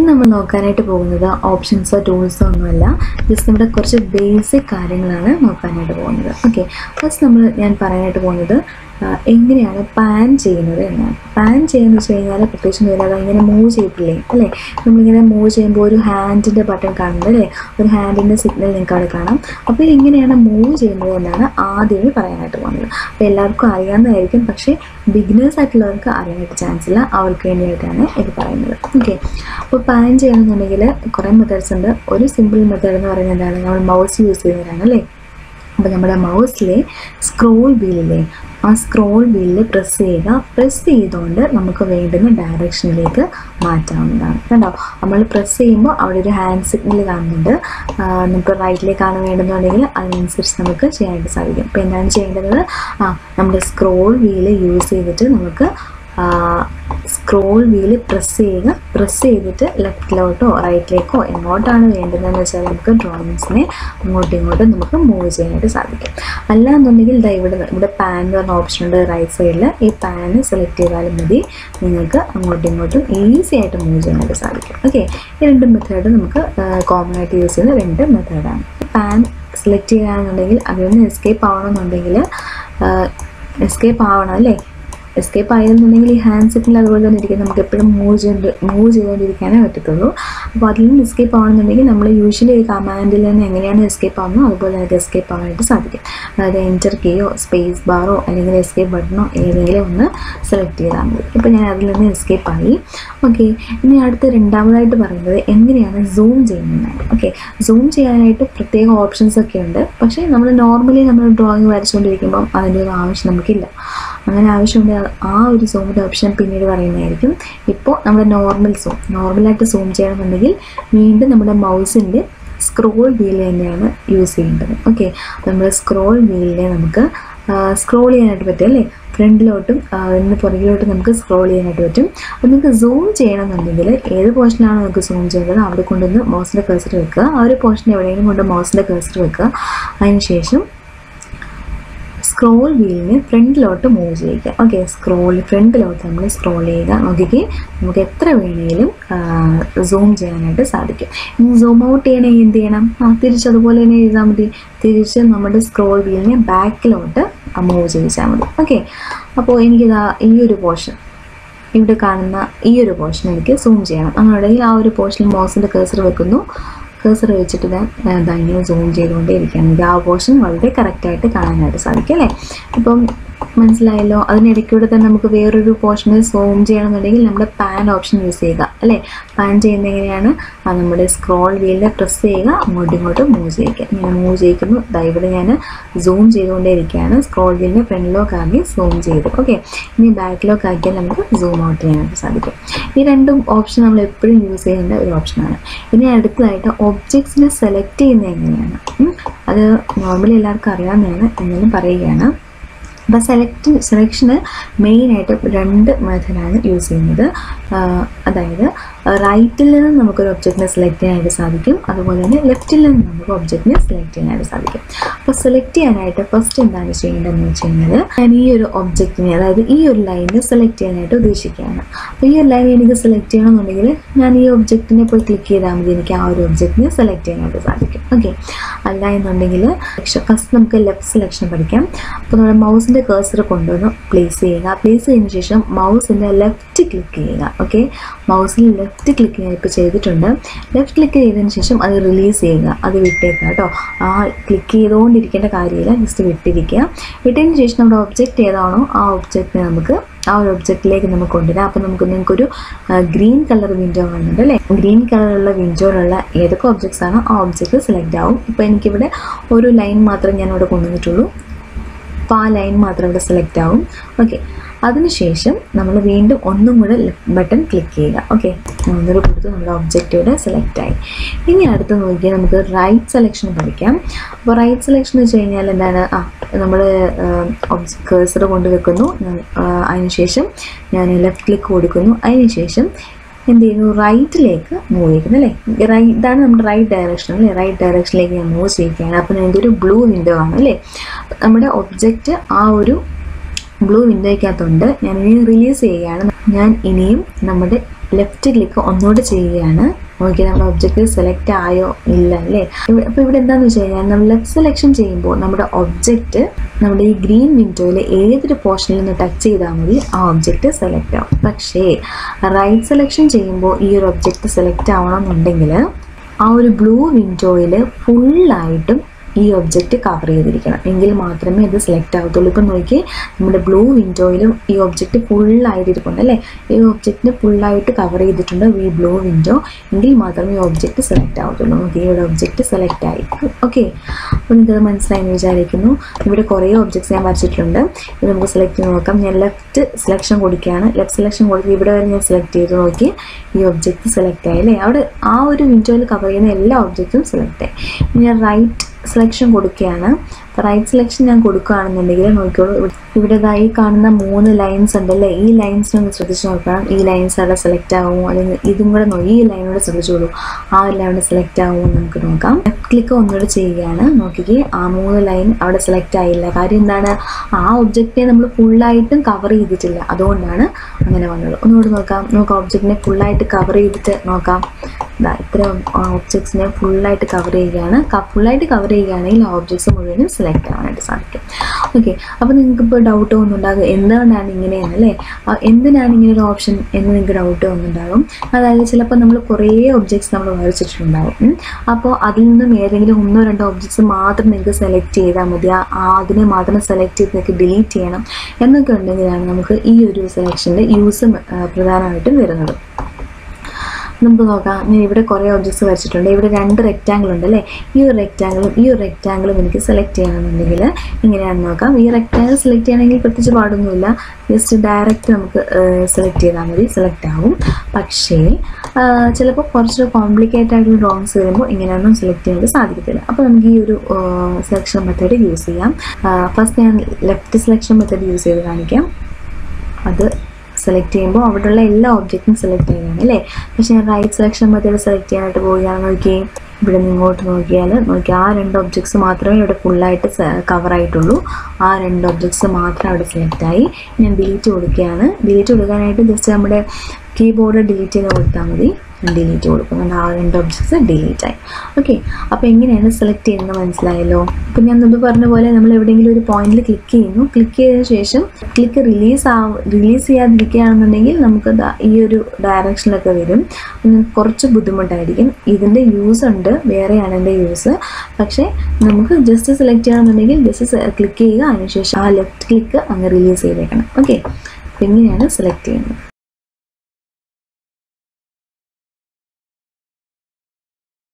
നമ്മൾ നോക്കാനായിട്ട് പോകുന്നത് ഓപ്ഷൻസോ ടൂൾസോ ഒന്നുമല്ല ജസ്റ്റ് നമ്മുടെ കുറച്ച് ബേസിക് കാര്യങ്ങളാണ് നോക്കാനായിട്ട് പോകുന്നത് ഓക്കെ ഫസ്റ്റ് നമ്മൾ ഞാൻ പറയാനായിട്ട് പോകുന്നത് ആ, എങ്ങനെയാണ് പാൻ ചെയ്യുന്നത് എന്നാണ് പാൻ ചെയ്യുന്നത് വെച്ച് കഴിഞ്ഞാൽ പ്രത്യേകിച്ച് വരാതെ ഇങ്ങനെ മൂവ് ചെയ്തിട്ടില്ലേ അല്ലേ നമ്മളിങ്ങനെ മൂവ് ചെയ്യുമ്പോൾ ഒരു ഹാൻഡിൻ്റെ ബട്ടൺ കാണുന്നത് അല്ലേ ഒരു ഹാൻഡിൻ്റെ സിഗ്നൽ നിങ്ങൾക്ക് അവിടെ കാണാം അപ്പോൾ ഇത് എങ്ങനെയാണ് മൂവ് ചെയ്യുന്നത് എന്നാണ് ആദ്യമേ പറയാനായിട്ട് പോകുന്നത് അപ്പോൾ എല്ലാവർക്കും അറിയാവുന്നതായിരിക്കും പക്ഷേ ബിഗിനേഴ്സ് ആയിട്ടുള്ളവർക്ക് അറിയാനായിട്ട് ചാൻസ് ഇല്ല അവർക്ക് വേണ്ടിയിട്ടാണ് ഇത് പറയുന്നത് ഓക്കെ അപ്പോൾ പാൻ ചെയ്യണമെന്നുണ്ടെങ്കിൽ കുറേ മെത്തേഡ്സ് ഉണ്ട് ഒരു സിമ്പിൾ മെത്തേഡ് എന്ന് പറയുന്നത് എന്താണ് നമ്മൾ മൗസ് യൂസ് ചെയ്യുന്നതാണ് അല്ലേ അപ്പോൾ നമ്മുടെ മൗസിലെ സ്ക്രോൾ വീലില്ലേ ആ സ്ക്രോൾ വീലിൽ പ്രസ് ചെയ്യുക പ്രസ് ചെയ്തുകൊണ്ട് നമുക്ക് വേണ്ടുന്ന ഡയറക്ഷനിലേക്ക് മാറ്റാവുന്നതാണ് കണ്ടോ നമ്മൾ പ്രസ് ചെയ്യുമ്പോൾ അവിടെ ഒരു ഹാൻഡ് സിഗ്നൽ കാണുന്നുണ്ട് ആ, നമുക്ക് റൈറ്റിലേക്കാണ് വേണ്ടുന്നുണ്ടെങ്കിൽ അതിനനുസരിച്ച് നമുക്ക് ചെയ്യാനായിട്ട് സാധിക്കും അപ്പോൾ എന്താണ് ചെയ്യേണ്ടത് ആ നമ്മുടെ സ്ക്രോൾ വീല് യൂസ് ചെയ്തിട്ട് നമുക്ക് സ്ക്രോൾ വീല് പ്രസ് ചെയ്യുക പ്രസ് ചെയ്തിട്ട് ലെഫ്റ്റിലോട്ടോ റൈറ്റിലേക്കോ എങ്ങോട്ടാണ് വേണ്ടതെന്ന് വെച്ചാൽ നമുക്ക് ഡ്രോയിങ്സിനെ അങ്ങോട്ടും ഇങ്ങോട്ടും നമുക്ക് മൂവ് ചെയ്യാനായിട്ട് സാധിക്കും അല്ലാന്നുണ്ടെങ്കിൽ ദാ ഇവിടെ ഇവിടെ പാൻ എന്ന് പറഞ്ഞ ഓപ്ഷൻ ഉണ്ട് റൈറ്റ് സൈഡിൽ ഈ പാന് സെലക്ട് ചെയ്താലും മതി നിങ്ങൾക്ക് അങ്ങോട്ടും ഇങ്ങോട്ടും ഈസി ആയിട്ട് മൂവ് ചെയ്യാനായിട്ട് സാധിക്കും ഓക്കെ ഈ രണ്ട് മെത്തേഡ് നമുക്ക് കോമൺ ആയിട്ട് യൂസ് ചെയ്യുന്ന രണ്ട് മെത്തേഡാണ് പാൻ സെലക്ട് ചെയ്യുകയാണെന്നുണ്ടെങ്കിൽ അതിൽ നിന്ന് എസ്കേപ്പ് ആവണമെന്നുണ്ടെങ്കിൽ എസ്കേപ്പ് ആവണം അല്ലേ എസ്കേപ്പ് ആയിരുന്നുണ്ടെങ്കിൽ ഈ ഹാൻഡ് സെറ്റിൽ അതുപോലെ തന്നെ ഇരിക്കും നമുക്ക് എപ്പോഴും മൂവ് ചെയ്ത് മൂവ് ചെയ്തുകൊണ്ടിരിക്കാനേ പറ്റത്തുള്ളൂ അപ്പോൾ അതിൽ നിന്ന് എസ്കേപ്പ് ആവണമെന്നുണ്ടെങ്കിൽ നമ്മൾ യൂഷ്വലി ഈ കമാൻഡിൽ നിന്ന് എങ്ങനെയാണ് എസ്കേപ്പ് ആവുന്നത് അതുപോലെ നമുക്ക് എസ്കേപ്പ് ആവാനായിട്ട് സാധിക്കും അതായത് എൻറ്റർ കീയോ സ്പേസ് ബാറോ അല്ലെങ്കിൽ എസ്കേപ്പ് ബട്ടണോ ഏതെങ്കിലും ഒന്ന് സെലക്ട് ചെയ്താൽ മതി ഇപ്പോൾ ഞാൻ അതിൽ നിന്ന് എസ്കേപ്പ് ആയി ഓക്കെ ഇനി അടുത്ത രണ്ടാമതായിട്ട് പറയുന്നത് എങ്ങനെയാണ് സൂം ചെയ്യുന്നതാണ് ഓക്കെ സൂം ചെയ്യാനായിട്ട് പ്രത്യേക ഓപ്ഷൻസ് ഒക്കെ ഉണ്ട് പക്ഷേ നമ്മൾ നോർമലി നമ്മൾ ഡ്രോയിങ് വരച്ചുകൊണ്ടിരിക്കുമ്പം അതിൻ്റെ ഒരു ആവശ്യം നമുക്കില്ല അങ്ങനെ ആവശ്യമുണ്ട് ആ ഒരു സൂമിൻ്റെ ഓപ്ഷൻ പിന്നീട് പറയുന്നതായിരിക്കും ഇപ്പോൾ നമ്മുടെ നോർമൽ സൂം നോർമലായിട്ട് സൂം ചെയ്യണമെന്നുണ്ടെങ്കിൽ വീണ്ടും നമ്മുടെ മൗസിൻ്റെ സ്ക്രോൾ വീൽ തന്നെയാണ് യൂസ് ചെയ്യേണ്ടത് ഓക്കെ അപ്പോൾ നമ്മുടെ സ്ക്രോൾ വീലിനെ നമുക്ക് സ്ക്രോൾ ചെയ്യാനായിട്ട് പറ്റും അല്ലേ ഫ്രണ്ടിലോട്ടും ഇന്ന് പുറകിലോട്ടും നമുക്ക് സ്ക്രോൾ ചെയ്യാനായിട്ട് പറ്റും അപ്പോൾ നിങ്ങൾക്ക് സൂം ചെയ്യണമെന്നുണ്ടെങ്കിൽ ഏത് പോർഷനാണോ നിങ്ങൾക്ക് സൂം ചെയ്യേണ്ടത് അവിടെ കൊണ്ടുവന്ന് മൗസിൻ്റെ കേസർ വെക്കുക ആ ഒരു പോർഷൻ എവിടെയെങ്കിലും കൊണ്ട് മൗസിൻ്റെ കേസർ വെക്കുക അതിനുശേഷം സ്ക്രോൾ വീലിന് ഫ്രണ്ടിലോട്ട് മൂവ് ചെയ്യുക ഓക്കെ സ്ക്രോൾ ഫ്രണ്ടിലോട്ട് നമ്മൾ സ്ക്രോൾ ചെയ്യുക നോക്കിക്കേ നമുക്ക് എത്ര വേണമെങ്കിലും സൂം ചെയ്യാനായിട്ട് സാധിക്കും ഇനി സൂം ഔട്ട് ചെയ്യണമെങ്കിൽ എന്ത് ചെയ്യണം ആ തിരിച്ച് അതുപോലെ തന്നെ ചെയ്താൽ മതി തിരിച്ച് നമ്മുടെ സ്ക്രോൾ വീലിനെ ബാക്കിലോട്ട് മൂവ് ചെയ്യിച്ചാൽ മതി ഓക്കെ അപ്പോൾ എനിക്കിതാ ഈ ഒരു പോർഷൻ ഇവിടെ കാണുന്ന ഈ ഒരു പോർഷൻ എനിക്ക് സൂം ചെയ്യണം അങ്ങനെയുണ്ടെങ്കിൽ ആ ഒരു പോർഷനിൽ മൗസിൻ്റെ കേസർ വെക്കുന്നു കേസർ വെച്ചിട്ട് ഞാൻ ഇതാ ഇങ്ങനെ സൂം ചെയ്തുകൊണ്ടേ ഇരിക്കുകയാണെങ്കിൽ ആ പോർഷൻ വളരെ കറക്റ്റായിട്ട് കാണാനായിട്ട് സാധിക്കും അല്ലേ ഇപ്പം മനസ്സിലായല്ലോ അതിനിടയ്ക്കൂടെ തന്നെ നമുക്ക് വേറൊരു പോർഷനിൽ സൂം ചെയ്യണമെന്നുണ്ടെങ്കിൽ നമ്മുടെ പാൻ ഓപ്ഷൻ യൂസ് ചെയ്യുക അല്ലേ പാൻ ചെയ്യുന്നത് എങ്ങനെയാണ് ആ നമ്മുടെ സ്ക്രോൾ വീലിൽ പ്രസ് ചെയ്യുക അങ്ങോട്ടും ഇങ്ങോട്ടും മൂവ് ചെയ്യുക ഇങ്ങനെ മൂവ് ചെയ്യിക്കുന്നു ദാ ഇവിടെ ഞാൻ സൂം ചെയ്തുകൊണ്ടേ ഇരിക്കുകയാണ് സ്ക്രോൾ വീലിൻ്റെ ഫ്രണ്ടിലോക്ക് ആക്കി സൂം ചെയ്തു ഓക്കെ ഇനി ബാക്കിലോക്ക് ആക്കിയാൽ നമുക്ക് സൂം ഔട്ട് ചെയ്യാനായിട്ട് സാധിക്കും ഈ രണ്ടും ഓപ്ഷൻ നമ്മൾ എപ്പോഴും യൂസ് ചെയ്യേണ്ട ഒരു ഓപ്ഷനാണ് ഇനി അടുത്തതായിട്ട് ഒബ്ജക്ട്സിനെ സെലക്ട് ചെയ്യുന്നത് എങ്ങനെയാണ് ഉം. അത് നോർമലി എല്ലാവർക്കും അറിയാവുന്നതാണ് എന്നാലും പറയുകയാണ് അപ്പോൾ സെലക്ട് സെലക്ഷന് മെയിനായിട്ട് രണ്ട് മെത്തേഡാണ് യൂസ് ചെയ്യുന്നത് ആഹ് അതായത് റൈറ്റിൽ നിന്ന് നമുക്കൊരു ഒബ്ജക്റ്റിനെ സെലക്ട് ചെയ്യാനായിട്ട് സാധിക്കും അതുപോലെ തന്നെ ലെഫ്റ്റിൽ നിന്ന് നമുക്ക് ഒബ്ജക്റ്റിനെ സെലക്ട് ചെയ്യാനായിട്ട് സാധിക്കും അപ്പോൾ സെലക്ട് ചെയ്യാനായിട്ട് ഫസ്റ്റ് എന്താണ് ചെയ്യേണ്ടതെന്ന് വെച്ച് കഴിഞ്ഞാൽ ഞാൻ ഈ ഒരു ഒബ്ജക്റ്റിനെ അതായത് ഈ ഒരു ലൈനിനെ സെലക്ട് ചെയ്യാനായിട്ട് ഉദ്ദേശിക്കുകയാണ് അപ്പോൾ ഈ ഒരു ലൈൻ എനിക്ക് സെലക്ട് ചെയ്യണമെന്നുണ്ടെങ്കിൽ ഞാൻ ഈ ഒബ്ജക്റ്റിനെ പോയി ക്ലിക്ക് ചെയ്താൽ മതി എനിക്ക് ആ ഒരു ഒബ്ജക്റ്റിനെ സെലക്ട് ചെയ്യാനായിട്ട് സാധിക്കും ഓക്കെ അല്ല എന്നുണ്ടെങ്കിൽ ഫസ്റ്റ് നമുക്ക് ലെഫ്റ്റ് സെലക്ഷൻ പഠിക്കാം അപ്പോൾ നമ്മുടെ മൗസിൻ്റെ കേസർ കൊണ്ടുവന്ന് പ്ലേസ് ചെയ്യുക പ്ലേസ് ചെയ്തതിന് ശേഷം മൗസിൻ്റെ ലെഫ്റ്റ് ക്ലിക്ക് ചെയ്യുക ഓക്കെ മൗസിൽ ലെഫ്റ്റ് ക്ലിക്ക് ഞാൻ ഇപ്പോൾ ചെയ്തിട്ടുണ്ട് ലെഫ്റ്റ് ക്ലിക്ക് ചെയ്തതിന് ശേഷം അത് റിലീസ് ചെയ്യുക അത് വിട്ടേക്കുക കേട്ടോ ആ ക്ലിക്ക് ചെയ്തുകൊണ്ടിരിക്കേണ്ട കാര്യമില്ല ജസ്റ്റ് വിട്ടിരിക്കുക വിട്ടതിന് ശേഷം നമ്മുടെ ഒബ്ജക്റ്റ് ഏതാണോ ആ ഒബ്ജക്റ്റിനെ നമുക്ക് ആ ഒരു ഒബ്ജക്റ്റിലേക്ക് നമുക്ക് കൊണ്ടുവരാം അപ്പോൾ നമുക്ക് നിങ്ങൾക്കൊരു ഗ്രീൻ കളർ വിൻഡോ കാണുന്നുണ്ട് അല്ലേ ഗ്രീൻ കളറുള്ള വിൻഡോയിലുള്ള ഏതൊക്കെ ഒബ്ജക്ട്സ് ആണോ ആ ഒബ്ജക്റ്റ് സെലക്ട് ആവും ഇപ്പോൾ എനിക്കിവിടെ ഒരു ലൈൻ മാത്രം ഞാൻ ഇവിടെ കൊണ്ടുവന്നിട്ടുള്ളൂ അപ്പോൾ ആ ലൈൻ മാത്രം ഇവിടെ സെലക്ട് ആവും ഓക്കെ അതിനുശേഷം നമ്മൾ വീണ്ടും ഒന്നും കൂടെ ബട്ടൺ ക്ലിക്ക് ചെയ്യുക ഓക്കെ ഒന്നുകൂടെ കൊടുത്ത് നമ്മുടെ ഒബ്ജക്റ്റ് ഇവിടെ സെലക്ട് ആയി ഇനി അടുത്ത് നോക്കിയാൽ നമുക്ക് റൈറ്റ് സെലക്ഷൻ പഠിക്കാം അപ്പോൾ റൈറ്റ് സെലക്ഷൻ എന്ന് വെച്ച് കഴിഞ്ഞാൽ എന്താണ് ആ നമ്മൾ കേസർ കൊണ്ട് വെക്കുന്നു ആ, അതിനുശേഷം ഞാൻ ലെഫ്റ്റ് ക്ലിക്ക് കൊടുക്കുന്നു അതിനുശേഷം എന്ത് ചെയ്യുന്നു റൈറ്റിലേക്ക് മൂവ് ചെയ്യുന്നു അല്ലേ റൈറ്റ് ഇതാണ് നമ്മുടെ റൈറ്റ് ഡയറക്ഷൻ അല്ലേ റൈറ്റ് ഡയറക്ഷനിലേക്ക് ഞാൻ മൂവ് ചെയ്യുകയാണ് അപ്പോൾ എനിക്കൊരു ബ്ലൂ വിൻഡോ ആണ് അല്ലേ നമ്മുടെ ഒബ്ജക്റ്റ് ആ ഒരു ബ്ലൂ വിൻഡോയ്ക്കകത്തുണ്ട് ഞാൻ ഇനി റിലീസ് ചെയ്യുകയാണ് ഞാൻ ഇനിയും നമ്മുടെ ലെഫ്റ്റ് ക്ലിക്ക് ഒന്നുകൂടെ ചെയ്യുകയാണ് നോക്കി നമ്മുടെ ഒബ്ജക്റ്റ് സെലക്ട് ആയോ ഇല്ല അല്ലേ ഇവിടെ അപ്പോൾ ഇവിടെ എന്താണെന്ന് വെച്ച് കഴിഞ്ഞാൽ നമ്മൾ ലെഫ്റ്റ് സെലക്ഷൻ ചെയ്യുമ്പോൾ നമ്മുടെ ഒബ്ജക്റ്റ് നമ്മുടെ ഈ ഗ്രീൻ വിൻഡോയിൽ ഏതൊരു പോർഷനിൽ നിന്ന് ടച്ച് ചെയ്താൽ മതി ആ ഒബ്ജക്റ്റ് സെലക്ട് ആവും പക്ഷേ റൈറ്റ് സെലക്ഷൻ ചെയ്യുമ്പോൾ ഈ ഒരു ഒബ്ജക്റ്റ് സെലക്ട് ആവണമെന്നുണ്ടെങ്കിൽ ആ ഒരു ബ്ലൂ വിൻഡോയിൽ ഫുള്ളായിട്ടും ഈ ഒബ്ജക്റ്റ് കവർ ചെയ്തിരിക്കണം എങ്കിൽ മാത്രമേ ഇത് സെലക്ട് ആവത്തുള്ളൂ ഇപ്പം നോക്കി നമ്മുടെ ബ്ലൂ വിൻഡോയിലും ഈ ഒബ്ജക്റ്റ് ഫുള്ളായിട്ട് ഇരിപ്പുണ്ട് അല്ലേ ഈ ഒബ്ജക്റ്റിന് ഫുള്ളായിട്ട് കവർ ചെയ്തിട്ടുണ്ട് ഈ ബ്ലൂ വിൻഡോ എങ്കിൽ മാത്രമേ ഈ ഒബ്ജക്റ്റ് സെലക്ട് ആവത്തുള്ളൂ നോക്കി ഇവിടെ ഒബ്ജക്റ്റ് സെലക്ട് ആയി ഓക്കെ അപ്പോൾ നിങ്ങൾക്കത് മനസ്സിലായെന്ന് വിചാരിക്കുന്നു ഇവിടെ കുറേ ഒബ്ജക്ട്സ് ഞാൻ വരച്ചിട്ടുണ്ട് ഇത് നമുക്ക് സെലക്ട് ചെയ്ത് നോക്കാം ഞാൻ ലെഫ്റ്റ് സെലക്ഷൻ കൊടുക്കുകയാണ് ലെഫ്റ്റ് സെലക്ഷൻ കൊടുത്ത് ഇവിടെ വരെ ഞാൻ സെലക്ട് ചെയ്ത് നോക്കി ഈ ഒബ്ജക്റ്റ് സെലക്ട് ആയി അല്ലേ അവിടെ ആ ഒരു വിൻഡോയിൽ കവർ ചെയ്യുന്ന എല്ലാ ഒബ്ജക്റ്റും സെലക്ട് ആയി ഇനി ഞാൻ റൈറ്റ് സെലക്ഷൻ കൊടുക്കുകയാണ് റൈറ്റ് സെലക്ഷൻ ഞാൻ കൊടുക്കുകയാണെന്നുണ്ടെങ്കിൽ നോക്കിയോളൂ ഇവിടെ- ഇവിടെ ദാ ഈ കാണുന്ന മൂന്ന് ലൈൻസ് ഉണ്ടല്ലേ ഈ ലൈൻസ് ഒന്ന് ശ്രദ്ധിച്ച് നോക്കണം ഈ ലൈൻസ് അവിടെ സെലക്ട് ആവുമോ അല്ലെങ്കിൽ ഇതും കൂടെ നോക്കി ഈ ലൈനോട് ശ്രദ്ധിച്ചോളൂ ആ ഒരു ലൈനോട് സെലക്ട് ആവുമോ എന്ന് നമുക്ക് നോക്കാം ലെഫ്റ്റ് ക്ലിക്ക് ഒന്നുകൂടെ ചെയ്യുകയാണ് നോക്കിക്കേ ആ മൂന്ന് ലൈൻ അവിടെ സെലക്ട് ആയില്ല കാര്യം എന്താണ് ആ ഒബ്ജക്റ്റിനെ നമ്മൾ ഫുള്ളായിട്ടും കവർ ചെയ്തിട്ടില്ല അതുകൊണ്ടാണ് അങ്ങനെ വന്നത് ഒന്നുകൂടി നോക്കാം നമുക്ക് ഒബ്ജക്റ്റിനെ ഫുള്ളായിട്ട് കവർ ചെയ്തിട്ട് നോക്കാം ദാ ഇത്ര ഒബ്ജക്ട്സിനെ ഫുള്ളായിട്ട് കവർ ചെയ്യുകയാണ് ഫുള്ളായിട്ട് കവർ ചെയ്യുകയാണെങ്കിൽ ആ ഒബ്ജക്ട്സ് മുഴുവനും സെലക്ട് ആവാനായിട്ട് സാധിക്കും ഓക്കെ അപ്പോൾ നിങ്ങൾക്ക് ഇപ്പോൾ ഡൗട്ട് ഒന്നുണ്ടാകും എന്തുകൊണ്ടാണ് ഇങ്ങനെയെന്ന് അല്ലേ ആ, എന്തിനാണ് ഇങ്ങനെ ഒരു ഓപ്ഷൻ എന്ന് നിങ്ങൾക്ക് ഡൗട്ട് ഒന്നുണ്ടാകും അതായത് ചിലപ്പോൾ നമ്മൾ കുറേ ഒബ്ജക്ട്സ് നമ്മൾ വരച്ചിട്ടുണ്ടാകും ഉം. അപ്പോൾ അതിൽ നിന്നും ഏതെങ്കിലും ഒന്നോ രണ്ടോ ഒബ്ജക്ട്സ് മാത്രം നിങ്ങൾക്ക് സെലക്ട് ചെയ്താൽ മതി ആ ആ അതിനെ മാത്രം സെലക്ട് ചെയ്ത് നിങ്ങൾക്ക് ഡിലീറ്റ് ചെയ്യണം എന്നൊക്കെ ഉണ്ടെങ്കിലാണ് നമുക്ക് ഈ ഒരു സെലക്ഷൻ്റെ യൂസ് പ്രധാനമായിട്ടും വരുന്നത് നമുക്ക് നോക്കാം ഞാൻ ഇവിടെ കുറേ ഒബ്ജക്ട്സ് വരച്ചിട്ടുണ്ട് ഇവിടെ രണ്ട് റെക്റ്റാങ്കിൾ ഉണ്ട് അല്ലേ ഈ ഒരു റെക്റ്റാങ്കിളും ഈ ഒരു റെക്റ്റാങ്കിളും എനിക്ക് സെലക്ട് ചെയ്യണമെന്നുണ്ടെങ്കിൽ ഇങ്ങനെയാണെന്ന് നോക്കാം ഈ റെക്റ്റാങ്കിൾ സെലക്ട് ചെയ്യണമെങ്കിൽ പ്രത്യേകിച്ച് പാടൊന്നുമില്ല ജസ്റ്റ് ഡയറക്റ്റ് നമുക്ക് സെലക്ട് ചെയ്താൽ മതി സെലക്ട് ആവും പക്ഷേ ആ, ചിലപ്പോൾ കുറച്ച് കോംപ്ലിക്കേറ്റഡ് ആയിട്ടുള്ള ഡ്രോയിങ്സ് വരുമ്പോൾ ഇങ്ങനെയൊന്നും സെലക്ട് ചെയ്യാനായിട്ട് സാധിക്കത്തില്ല അപ്പോൾ നമുക്ക് ഈ ഒരു സെലക്ഷൻ മെത്തേഡ് യൂസ് ചെയ്യാം ഫസ്റ്റ് ഞാൻ ലെഫ്റ്റ് സെലക്ഷൻ മെത്തേഡ് യൂസ് ചെയ്ത് കാണിക്കാം അത് സെലക്ട് ചെയ്യുമ്പോൾ അവിടെയുള്ള എല്ലാ ഒബ്ജക്റ്റും സെലക്ട് ചെയ്യുകയാണ് അല്ലേ പക്ഷേ ഞാൻ റൈറ്റ് സെലക്ഷൻ മെത്തേഡ് സെലക്ട് ചെയ്യാനായിട്ട് പോവുകയാണെന്ന് നോക്കി ഇവിടെ നിന്ന് ഇങ്ങോട്ട് നോക്കിയാൽ നോക്കി ആ രണ്ട് ഒബ്ജക്ട്സ് മാത്രമേ ഇവിടെ ഫുള്ളായിട്ട് കവർ ആയിട്ടുള്ളൂ ആ രണ്ട് ഒബ്ജക്ട്സ് മാത്രം അവിടെ സെലക്ട് ആയി ഞാൻ ഡിലീറ്റ് കൊടുക്കുകയാണ് ഡിലീറ്റ് കൊടുക്കാനായിട്ട് ജസ്റ്റ് നമ്മുടെ കീബോർഡ് ഡിലീറ്റ് ചെയ്ത് കൊടുത്താൽ മതി ഡിലീറ്റ് കൊടുക്കും അതുകൊണ്ട് ആ രണ്ട് ഒബ്ജക്ട്സ് ഡിലീറ്റ് ആയി ഓക്കെ അപ്പോൾ എങ്ങനെയാണ് സെലക്ട് ചെയ്യുന്നത് മനസ്സിലായല്ലോ അപ്പം ഞാൻ മുമ്പ് പറഞ്ഞ പോലെ നമ്മൾ എവിടെയെങ്കിലും ഒരു പോയിന്റിൽ ക്ലിക്ക് ചെയ്യുന്നു ക്ലിക്ക് ചെയ്തതിന് ശേഷം ക്ലിക്ക് റിലീസ് ആ റിലീസ് ചെയ്യാതിരിക്കുകയാണെന്നുണ്ടെങ്കിൽ നമുക്ക് ദാ ഈ ഒരു ഡയറക്ഷനിലൊക്കെ വരും ഉം, കുറച്ച് ബുദ്ധിമുട്ടായിരിക്കും ഇതിൻ്റെ യൂസ് ഉണ്ട് വേറെയാണ് എൻ്റെ യൂസ് പക്ഷേ നമുക്ക് ജസ്റ്റ് സെലക്ട് ചെയ്യണമെന്നുണ്ടെങ്കിൽ ജസ്റ്റ് ക്ലിക്ക് ചെയ്യുക അതിനുശേഷം ആ ലെഫ്റ്റ് ക്ലിക്ക് അങ്ങ് റിലീസ് ചെയ്തേക്കണം ഓക്കെ അപ്പം ഇങ്ങനെയാണ് സെലക്ട് ചെയ്യുന്നത്